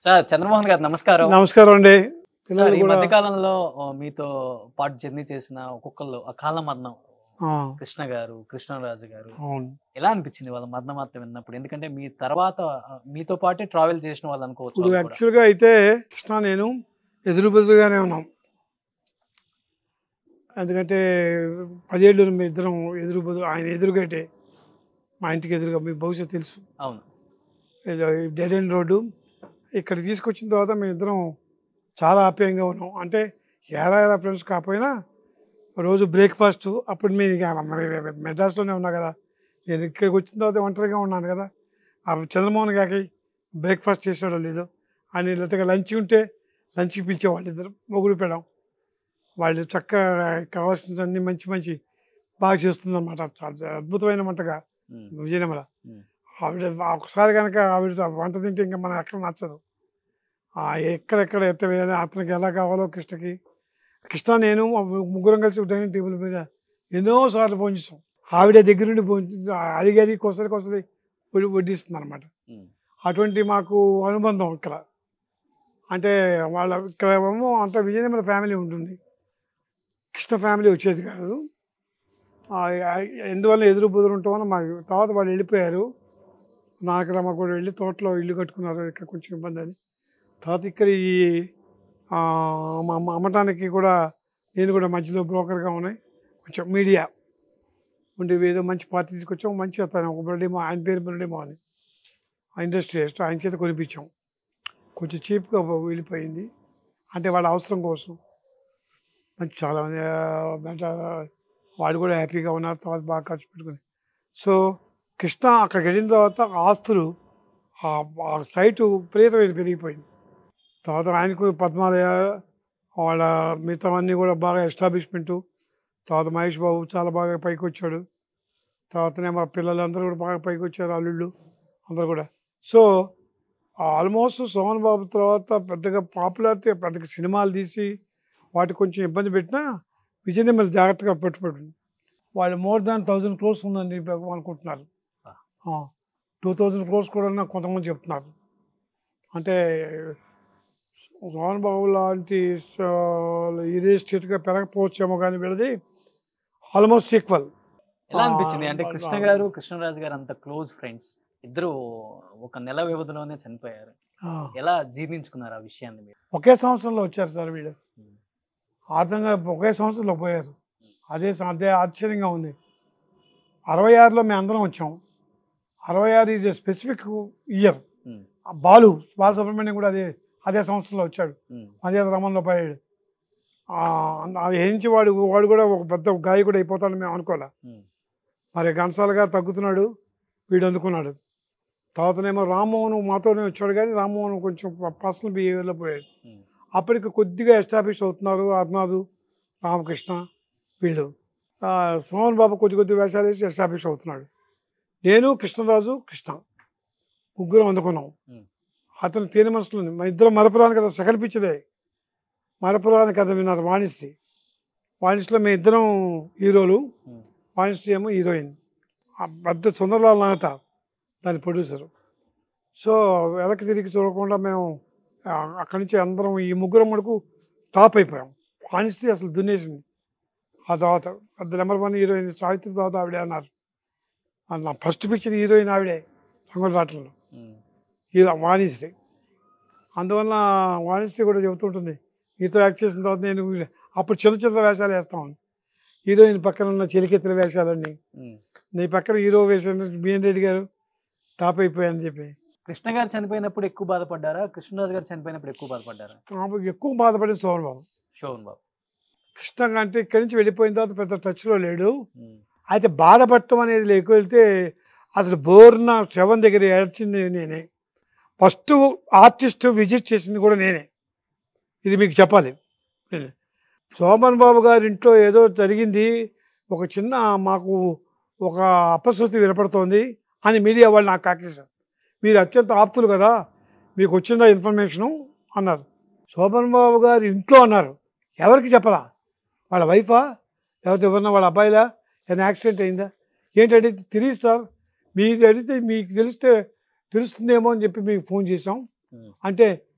Sir Chandramohan గారు నమస్కారం నమస్కారం అండి సార్ పిల్లలు ఈ కూడా మధ్య కాలంలో ఆ, మీతో పాటు జర్నీ చేసిన ఒక్కొక్కళ్ళు అకాల మరణం ఆ, కృష్ణ గారు కృష్ణరాజు గారు అవును ఎలా అనిపించింది వాళ్ళ మరణ వార్త విన్నప్పుడు ఎందుకంటే మీ తర్వాత ఆ, మీతో పాటే ట్రావెల్ చేసిన వాళ్ళు అనుకోవచ్చు ఇప్పుడు వాళ్ళు కూడా. యాక్చువల్గా అయితే కృష్ణ నేను ఎదురు బెదురుగానే ఉన్నాం ఎందుకంటే పదేళ్ళు మీ ఇద్దరం ఎదురు బదురు ఆయన ఎదురుగైతే మా ఇంటికి ఎదురుగా మీ భవిష్యత్తు తెలుసు అవును డెడ్ ఎండ్ రోడ్డు ఇక్కడ తీసుకొచ్చిన తర్వాత మేము ఇద్దరం చాలా ఆప్యాయంగా ఉన్నాం అంటే ఏరా ఏరా ఫ్రెండ్స్ కాకపోయినా రోజు బ్రేక్ఫాస్ట్ అప్పుడు మేము ఇక మరి మెడ్రాస్లోనే ఉన్నా కదా నేను ఇక్కడికి వచ్చిన తర్వాత ఒంటరిగా ఉన్నాను కదా ఆ చంద్రమోహన్ గారికి బ్రేక్ఫాస్ట్ చేసేవాడు లేదు ఆయన లేకపోతే లంచ్ ఉంటే లంచ్కి పిలిచేవాళ్ళు ఇద్దరు మొగుడు పెడం వాళ్ళు చక్కగా కావాల్సిన అన్ని మంచి మంచి బాగా చేస్తుందన్నమాట చాలా అద్భుతమైన వంటగా ఉమ్, విజయనగర ఉమ్. ఆవిడ ఒకసారి కనుక ఆవిడ వంట తింటే ఇంకా మనం ఎక్కడ నచ్చదు ఆ ఎక్కడెక్కడ ఎత్త వేయాలి అతనికి ఎలా కావాలో కృష్ణకి కృష్ణ నేను ముగ్గురం కలిసి డైనింగ్ టేబుల్ మీద ఎన్నో సార్లు భోంచేస్తాం ఆవిడ దగ్గర నుండి భోంచి అడిగి అడిగి కొసరి కొసరి వడ్డి వడ్డిస్తుంది అనమాట ఉమ్, అటువంటి మాకు అనుబంధం ఇక్కడ అంటే వాళ్ళ ఇక్కడ ఏమో అంత విజయనగర ఫ్యామిలీ ఉంటుంది కృష్ణ ఫ్యామిలీ వచ్చేది కాదు ఆ, ఆ, ఎందువల్ల ఎదురు బుదురు ఉంటామో మాకు తర్వాత వాళ్ళు వెళ్ళిపోయారు నాకు రమ్మ కూడా వెళ్ళి తోటలో ఇల్లు కట్టుకున్నారు ఇక్కడ కొంచెం ఇబ్బంది అని తర్వాత ఇక్కడ ఈ ఆ, మా అమ్మ అమ్మటానికి కూడా నేను కూడా మధ్యలో బ్రోకర్గా ఉన్నాయి కొంచెం మీడియా ఉండి ఏదో మంచి పార్టీ తీసుకొచ్చాం మంచి అతను ఒక బర్త్డేమో ఆయన పేరు బర్త్డేమో అని ఇండస్ట్రియలిస్ట్ ఆయన చేత కొనిపించాం కొంచెం చీప్గా వెళ్ళిపోయింది అంటే వాళ్ళ అవసరం కోసం మంచి చాలా మంది, ఆ, బయట వాడు కూడా హ్యాపీగా ఉన్నారు తర్వాత బాగా ఖర్చు పెట్టుకుని సో కృష్ణ అక్కడికి వెళ్ళిన తర్వాత ఆస్తులు ఆ ఆ సైటు విపరీతమైన పెరిగిపోయింది తర్వాత ఆయనకు పద్మాలయ వాళ్ళ మిగతావన్నీ కూడా బాగా ఎస్టాబ్లిష్మెంటు తర్వాత మహేష్ బాబు చాలా బాగా పైకి వచ్చాడు తర్వాతనే మా పిల్లలందరూ కూడా బాగా పైకి వచ్చారు అల్లుళ్ళు అందరూ కూడా సో ఆల్మోస్ట్ సోహన్ బాబు తర్వాత పెద్దగా పాపులారిటీ పెద్దగా సినిమాలు తీసి వాటికి కొంచెం ఇబ్బంది పెట్టినా విజయ్ మీద జాగ్రత్తగా పెట్టుబడి వాళ్ళు మోర్ దాన్ థౌజండ్ క్రోర్స్ ఉందని చెప్పి అనుకుంటున్నారు టూ థౌజండ్ క్రోర్స్ కూడా నాకు కొంతమంది చెప్తున్నారు అంటే సోహన్ బాబు లాంటి ఇదే స్టేట్గా పెరగకపోవచ్చేమో కానీ వీళ్ళది ఆల్మోస్ట్ ఈక్వల్ ఎలా అనిపించింది అంటే ఆ, కృష్ణ ఆ, గారు కృష్ణరాజు గారు అంత క్లోజ్ ఫ్రెండ్స్ ఇద్దరు ఒక నెల వ్యవధిలోనే చనిపోయారు ఎలా జీర్ణించుకున్నారు ఆ విషయాన్ని మీరు ఒకే సంవత్సరంలో వచ్చారు సార్ వీళ్ళు ఉమ్, ఆర్థంగా ఒకే సంవత్సరంలో పోయారు అదే స- అదే ఆశ్చర్యంగా ఉంది అరవై ఆరులో మేము అందరం వచ్చాం అరవై ఆరు is specific year um, Balu Balasubrahmanyam కూడా అదే అదే సంవత్సరంలో వచ్చాడు ఉమ్, అదే రమంలో పోయాడు అది ఏంచి వాడు వాడు కూడా ఒక పెద్ద గాయకుడు అయిపోతాడని మేము అనుకోలే ఉమ్, మరి ఘంటసాల గారు తగ్గుతున్నాడు వీడు అందుకున్నాడు తర్వాతనేమో రామ్మోహన్ మాతోనే వచ్చాడు కానీ రామ్మోహన్ కొంచెం పర్సనల్ బిహేవియర్లో పోయాడు ఉమ్, అప్పటికి కొద్దిగా ఎస్టాబ్లిష్ అవుతున్నారు అర్నాథ్ రామకృష్ణ వీళ్ళు ఆ, సోమన్ బాబు కొద్ది కొద్ది వేషాలు వేసి ఎస్టాబ్లిష్ అవుతున్నాడు నేను కృష్ణరాజు కృష్ణ ముగ్గురం అందుకున్నాం ఉమ్. అతను తేనె మనసులో మా ఇద్దరం మరపురాని కదా సెకండ్ పిక్చరే మరపురాని కథ విన్నారు వాణిశ్రీ వాణిశ్రీలో మేము ఇద్దరం హీరోలు ఉమ్, వాణిశ్రీ ఏమో హీరోయిన్ ఆ పెద్ద సుందరలాల్ నాగత దాని ప్రొడ్యూసరు సో వెనక్కి తిరిగి చూడకుండా మేము ఆ, అక్కడి నుంచి అందరం ఈ ముగ్గురం మటుకు టాప్ అయిపోయాం వాణిశ్రీ అసలు దున్నేసింది ఆ తర్వాత పెద్ద నెంబర్ వన్ హీరోయిన్ సావిత్రి తర్వాత ఆవిడే అన్నారు ఆ నా ఫస్ట్ పిక్చర్ హీరోయిన్ ఆవిడే రంగుల రాటంలో ఉమ్, హీరో వాణిశ్రీ అందువల్ల వాణిశ్రీ కూడా చెబుతుంటుంది నీతో యాక్ట్ చేసిన తర్వాత నేను అప్పుడు చిన్న చిన్న వేషాలు వేస్తామని హీరోయిన్ పక్కన ఉన్న చెలికెత్తుల వేషాలన్నీ ఉమ్. నీ పక్కన హీరో వేసిన బిఎన్ రెడ్డి గారు టాప్ అయిపోయాయని చెప్పి కృష్ణ గారు చనిపోయినప్పుడు ఎక్కువ బాధపడ్డారా కృష్ణరాజు గారు చనిపోయినప్పుడు ఎక్కువ బాధపడ్డారా నాకు ఎక్కువ బాధపడింది సోమన్ బాబు శోభన్ బాబు కృష్ణ అంటే ఇక్కడి నుంచి వెళ్ళిపోయిన తర్వాత పెద్ద టచ్లో లేడు ఉమ్, అయితే బాధపడటం అనేది లేకపోతే అసలు బోర్న శవం దగ్గర ఏడ్చింది నేనే ఫస్ట్ ఆర్టిస్ట్ విజిట్ చేసింది కూడా నేనే ఇది మీకు చెప్పాలి నేనే. సోమన్ బాబు గారి ఇంట్లో ఏదో జరిగింది ఒక చిన్న మాకు ఒక అపశృతి వినపడుతోంది అని మీడియా వాళ్ళు నాకు కాకేశారు మీరు అత్యంత ఆప్తులు కదా మీకు వచ్చిందా ఇన్ఫర్మేషను అన్నారు శోభన్ బాబు గారు ఇంట్లో అన్నారు ఎవరికి చెప్పరా వాళ్ళ వైఫా లేకపోతే ఎవరన్నా వాళ్ళ అబ్బాయిలా ఏదైనా యాక్సిడెంట్ అయిందా ఏంటంటే తెలియదు సార్ మీకు అడిగితే మీకు తెలిస్తే తెలుస్తుందేమో అని చెప్పి మీకు ఫోన్ చేసాం ఉమ్, అంటే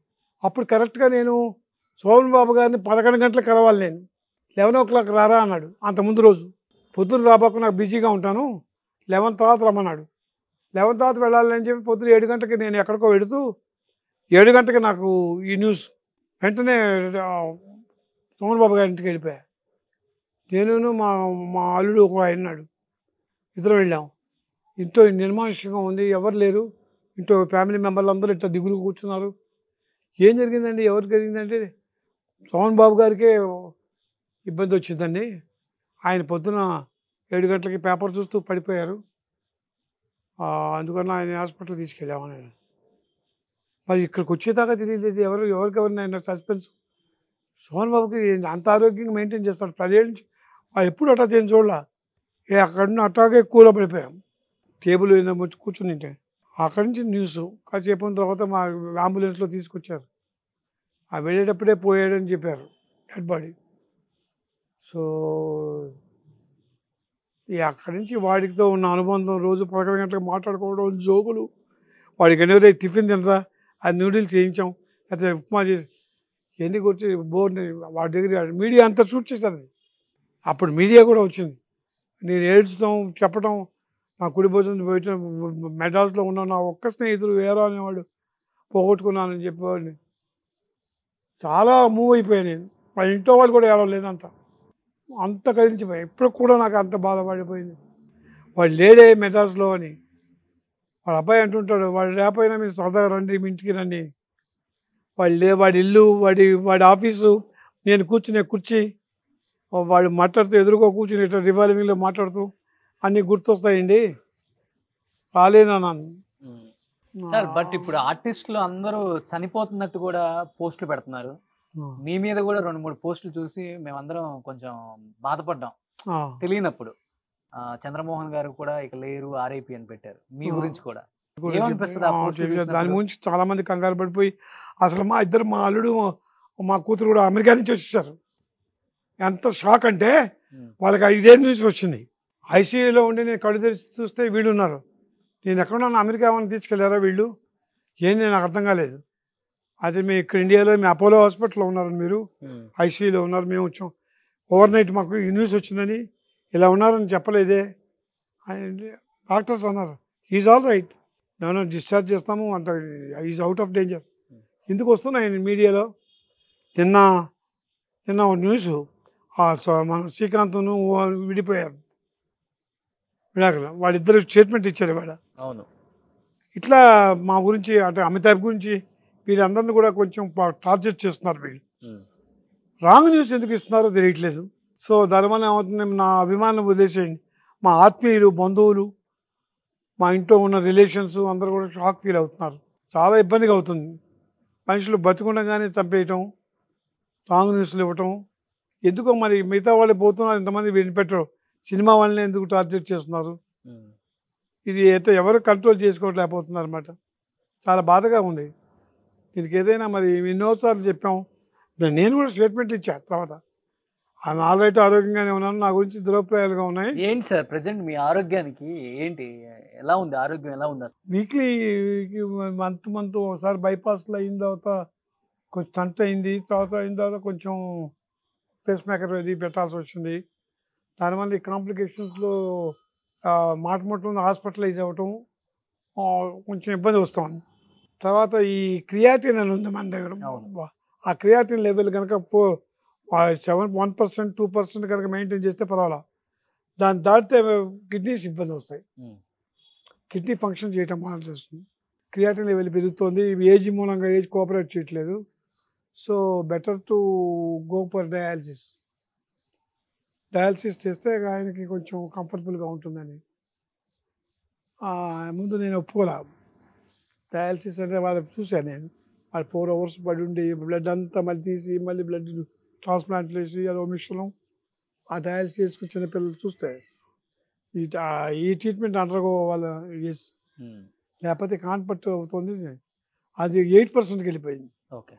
అప్పుడు కరెక్ట్గా నేను సోమన్ బాబు గారిని పదకొండు గంటలకు కలవాలి నేను లెవెన్ ఓ క్లాక్ రారా అన్నాడు అంత ముందు రోజు పొద్దున్న రాబాకు నాకు బిజీగా ఉంటాను లెవెన్ తర్వాత రమ్మన్నాడు లెవెన్ తర్వాత వెళ్ళాలని చెప్పి పొద్దున్న ఏడు గంటకి నేను ఎక్కడికో వెళుతూ ఏడు గంటకి నాకు ఈ న్యూస్ వెంటనే ఆ, సోమన్ బాబు గారి ఇంటికి వెళ్ళిపోయా నేను మా మా అల్లుడు ఒక ఆయన ఉన్నాడు ఇద్దరు వెళ్ళాం ఇంట్లో నిర్మానుష్యంగా ఉంది ఎవరు లేరు ఇంట్లో ఫ్యామిలీ మెంబర్లు అందరూ ఇట్లా దిగులు కూర్చున్నారు ఏం జరిగిందండి ఎవరు జరిగిందంటే సోమన్ బాబు గారికే ఇబ్బంది వచ్చిందండి ఆయన పొద్దున ఏడు గంటలకి పేపర్ చూస్తూ పడిపోయారు ఆ, అందుకని ఆయన హాస్పిటల్ తీసుకెళ్ళామని మరి ఇక్కడికి వచ్చేదాకా తెలియదు ఇది ఎవరు ఎవరికి ఎవరిని ఆయన సస్పెన్స్ సోమన్ బాబుకి అంత ఆరోగ్యంగా మెయింటైన్ చేస్తాడు పదేళ్ళ నుంచి వాడు ఎప్పుడు అట్టా చేయని చూడాల ఏ అక్కడ నుండి అట్టాగే కూల పడిపోయాం టేబుల్ మీద వచ్చి కూర్చుని ఉంటే అక్కడి నుంచి న్యూస్ కాసేపు ఉన్న తర్వాత మా అంబులెన్స్లో తీసుకొచ్చారు ఆ వెళ్ళేటప్పుడే పోయాడని చెప్పారు డెడ్ బాడీ సో ఈ అక్కడి నుంచి వాడితో ఉన్న అనుబంధం రోజు పదకొండు గంటలకు మాట్లాడుకోవడం జోకులు వాడికి ఎన్నో టిఫిన్ తినరా అది నూడిల్స్ చేయించాం అయితే ఉప్మా చేసి ఎన్ని కొట్టి బోర్డు వాడి దగ్గర మీడియా అంతా షూట్ చేశారు అది. అప్పుడు మీడియా కూడా వచ్చింది నేను ఏడ్చడం చెప్పడం నా కుడి భోజనం పోయటం మెడ్రాస్లో ఉన్న నా ఒక్క స్నేహితుడు వేరే అనేవాడు పోగొట్టుకున్నానని చెప్పేవాడిని చాలా మూవ్ అయిపోయాను నేను వాళ్ళ ఇంట్లో వాళ్ళు కూడా ఏడవలేదు అంత అంత కదిలించిపోయాయి ఇప్పుడు కూడా నాకు అంత బాధపడిపోయింది వాడు లేడే మెడ్రాస్లో అని వాడు అబ్బాయి అంటుంటాడు వాడు లేకపోయినా మీరు సరదాగా రండి మీ ఇంటికి రండి వాడు లే వాడి ఇల్లు వాడి వాడి ఆఫీసు నేను కూర్చునే కుర్చీ వాడు మాట్లాడుతూ ఎదురుగా కూర్చుని ఇట్లా రివాల్వింగ్లో మాట్లాడుతూ అన్నీ గుర్తొస్తాయండి రాలేనన్నాను సార్ బట్ ఇప్పుడు ఆర్టిస్టులు అందరూ చనిపోతున్నట్టు కూడా పోస్టులు పెడుతున్నారు మీ మీద కూడా రెండు మూడు పోస్టులు చూసి మేమందరం కొంచెం బాధపడ్డాం ఆ, తెలియనప్పుడు ఆ, చంద్రమోహన్ గారు కూడా ఇక లేరు ఆర్ఐపి అని పెట్టారు మీ ఆ. గురించి కూడా గురించి ఏమనిపిస్తుంది ఆ ఆ, పోస్టులు తెలియదు. దాని చూసినప్పుడు? గురించి చాలా మంది కంగారు పడిపోయి అసలు మా ఇద్దరు మా అల్లుడు మా కూతురు కూడా అమెరికా నుంచి వచ్చేసారు ఎంత షాక్ అంటే ఉమ్, వాళ్ళకి ఐదేళ్ళ నుంచి వచ్చింది ఐసీయూలో ఉండి నేను కళ్ళు తెరిచి చూస్తే వీళ్ళు ఉన్నారు నేను ఎక్కడున్నాను అమెరికా ఏమైనా తీసుకెళ్ళారా వీళ్ళు ఏంది నాకు అర్థం కాలేదు అదే మీ ఇక్కడ ఇండియాలో మీ అపోలో హాస్పిటల్లో ఉన్నారు మీరు ఉమ్, ఐసీయూలో ఉన్నారు మేము వచ్చాం ఓవర్ నైట్ మాకు ఈ న్యూస్ వచ్చిందని ఇలా ఉన్నారని చెప్పలేదే డాక్టర్స్ అన్నారు ఈజ్ ఆల్ రైట్ నేను డిశ్చార్జ్ చేస్తాము అంత ఈజ్ అవుట్ ఆఫ్ డేంజర్ ఎందుకు వస్తున్నాయి మీడియాలో నిన్న నిన్న ఒక న్యూస్ ఆ స- మన శ్రీకాంత్ను విడిపోయారు విడాకులు వాళ్ళిద్దరు స్టేట్మెంట్ ఇచ్చారు వాడ అవును ఇట్లా మా గురించి అంటే అమితాబ్ గురించి వీళ్ళందరినీ కూడా కొంచెం టార్చర్ చేస్తున్నారు వీళ్ళు ఉమ్, రాంగ్ న్యూస్ ఎందుకు ఇస్తున్నారో తెలియట్లేదు సో దానివల్ల ఏమవుతుంది నా అభిమానం వదిలేసేయండి మా ఆత్మీయులు బంధువులు మా ఇంట్లో ఉన్న రిలేషన్స్ అందరూ కూడా షాక్ ఫీల్ అవుతున్నారు చాలా ఇబ్బందిగా అవుతుంది మనుషులు బతికుండగానే చంపేయటం రాంగ్ న్యూస్లు ఇవ్వటం ఎందుకో మరి మిగతా వాళ్ళు పోతున్నారు ఇంతమంది వినిపెట్టరు సినిమా వాళ్ళని ఎందుకు టార్చర్ చేస్తున్నారు ఉమ్. ఇది అయితే ఎవరు కంట్రోల్ చేసుకోవట్లేకపోతున్నారు అనమాట చాలా బాధగా ఉంది దీనికి ఏదైనా మరి ఎన్నోసార్లు చెప్పాం ఇప్పుడు నేను కూడా స్టేట్మెంట్ ఇచ్చా తర్వాత ఆ నాలుగైతే ఆరోగ్యంగానే ఉన్నాను నా గురించి దురభిప్రాయాలుగా ఉన్నాయి ఏంటి సార్ ప్రజెంట్ మీ ఆరోగ్యానికి ఏంటి ఎలా ఉంది ఆరోగ్యం ఎలా ఉంది అసలు వీక్లీ మంత్ మంత్ ఒకసారి బైపాస్లో అయిన తర్వాత కొంచెం స్టంట్ అయింది తర్వాత అయిన తర్వాత కొంచెం ఫేస్ మేకర్ అది పెట్టాల్సి వచ్చింది దానివల్ల ఈ కాంప్లికేషన్స్లో మాట మొట్టం హాస్పిటలైజ్ అవ్వటం ఆ, కొంచెం ఇబ్బంది వస్తుంది తర్వాత ఈ క్రియాటిన్ అని ఉంది మన దగ్గర అవును. ఆ క్రియాటిన్ లెవెల్ కనుక seven one percent two percent కనుక మెయింటైన్ చేస్తే పర్వాలా దాన్ని దాటితే కిడ్నీస్ ఇబ్బంది వస్తాయి ఉమ్, కిడ్నీ ఫంక్షన్ చేయటం మానేస్తుంది క్రియాటిన్ లెవెల్ పెరుగుతోంది ఏజ్ మూలంగా ఏజ్ కోఆపరేట్ చేయట్లేదు so better to go for dialysis dialysis చేస్తే ఆయనకి కొంచెం కంఫర్టబుల్గా ఉంటుందని ఆ, ముందు నేను ఒప్పుకోలే డయాలసిస్ అంటే వాళ్ళకి చూశాను నేను వాళ్ళు ఫోర్ అవర్స్ పడి ఉండి బ్లడ్ అంతా మళ్ళీ తీసి మళ్ళీ బ్లడ్ ట్రాన్స్ప్లాంట్ చేసి అదో మిశ్రమం ఆ డయాలసిస్ చేసుకుని చిన్నపిల్లలు చూస్తే ఈ ఆ, ఈ ట్రీట్మెంట్ అండర్గో వాళ్ళ ఎస్ ఉమ్, లేకపోతే కాన్పట్టు అవుతుంది అది ఎయిట్ పర్సెంట్కి వెళ్ళిపోయింది ఓకే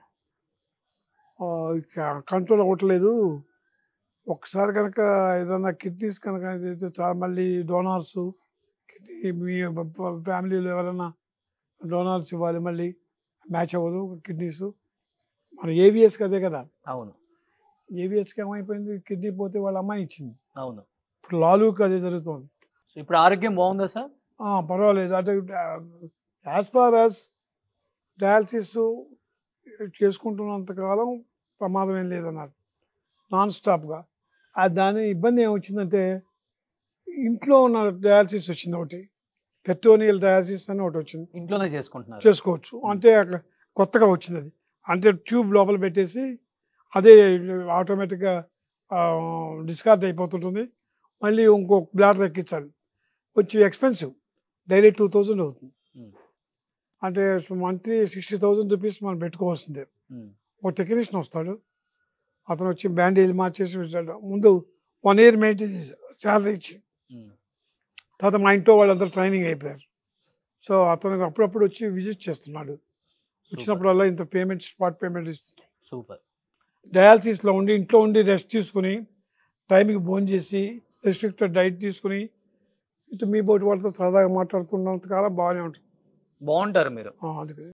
కంట్రోల్ అవ్వట్లేదు ఒకసారి కనుక ఏదైనా కిడ్నీస్ కనుక అయితే చాలా మళ్ళీ డోనార్స్ కిడ్నీ మీ ఫ్యామిలీలో ఎవరైనా డోనార్స్ ఇవ్వాలి మళ్ళీ మ్యాచ్ అవ్వదు కిడ్నీస్ మన ఏవిఎస్కి అదే కదా అవును ఏవిఎస్కి ఏమైపోయింది కిడ్నీ పోతే వాళ్ళ అమ్మాయి ఇచ్చింది అవును ఇప్పుడు లాలూకి అదే జరుగుతుంది సో ఇప్పుడు ఆరోగ్యం బాగుందా సార్ ఆ, పర్వాలేదు అంటే యాజ్ ఫార్ యాజ్ డయాలసిస్ చేసుకుంటున్నంత కాలం ప్రమాదం ఏం లేదన్నారు నాన్ స్టాప్గా ఆ దాని ఇబ్బంది ఏమొచ్చిందంటే ఇంట్లో ఉన్న డయాలసిస్ వచ్చింది ఒకటి పెట్రోనియల్ డయాలసిస్ అని ఒకటి వచ్చింది ఇంట్లోనే చేసుకుంటున్నారు చేసుకోవచ్చు అంటే అక్కడ కొత్తగా వచ్చింది అది అంటే ట్యూబ్ లోపల పెట్టేసి అదే ఆటోమేటిక్గా డిస్కార్డ్ అయిపోతుంటుంది మళ్ళీ ఇంకో బ్లాడర్ ఎక్కించాలి వచ్చి ఎక్స్పెన్సివ్ డైలీ టూ థౌజండ్ అవుతుంది Hmm. అంటే మంత్లీ సిక్స్టీ థౌజండ్ రూపీస్ మనం పెట్టుకోవాల్సిందే ఉమ్, ఒక టెక్నీషియన్ వస్తాడు అతను వచ్చి బ్యాండేజ్ మార్చేసి వచ్చాడు ముందు వన్ ఇయర్ మెయింటైన్ చేశాడు శాలరీ ఇచ్చి ఉమ్, తర్వాత మా ఇంట్లో వాళ్ళందరూ ట్రైనింగ్ అయిపోయారు సో అతను అప్పుడప్పుడు వచ్చి విజిట్ చేస్తున్నాడు వచ్చినప్పుడల్లా ఇంత పేమెంట్ స్పాట్ పేమెంట్ ఇస్తున్నాడు సూపర్ డయాలసిస్లో ఉండి ఇంట్లో ఉండి రెస్ట్ తీసుకుని టైంకి భోజనం చేసి రెస్ట్రిక్టెడ్ డైట్ తీసుకుని ఇటు మీ బోటి వాళ్ళతో సరదాగా మాట్లాడుతున్నంత కాలం బాగానే ఉంటుంది బాగుంటారు మీరు ఆ, అందుకే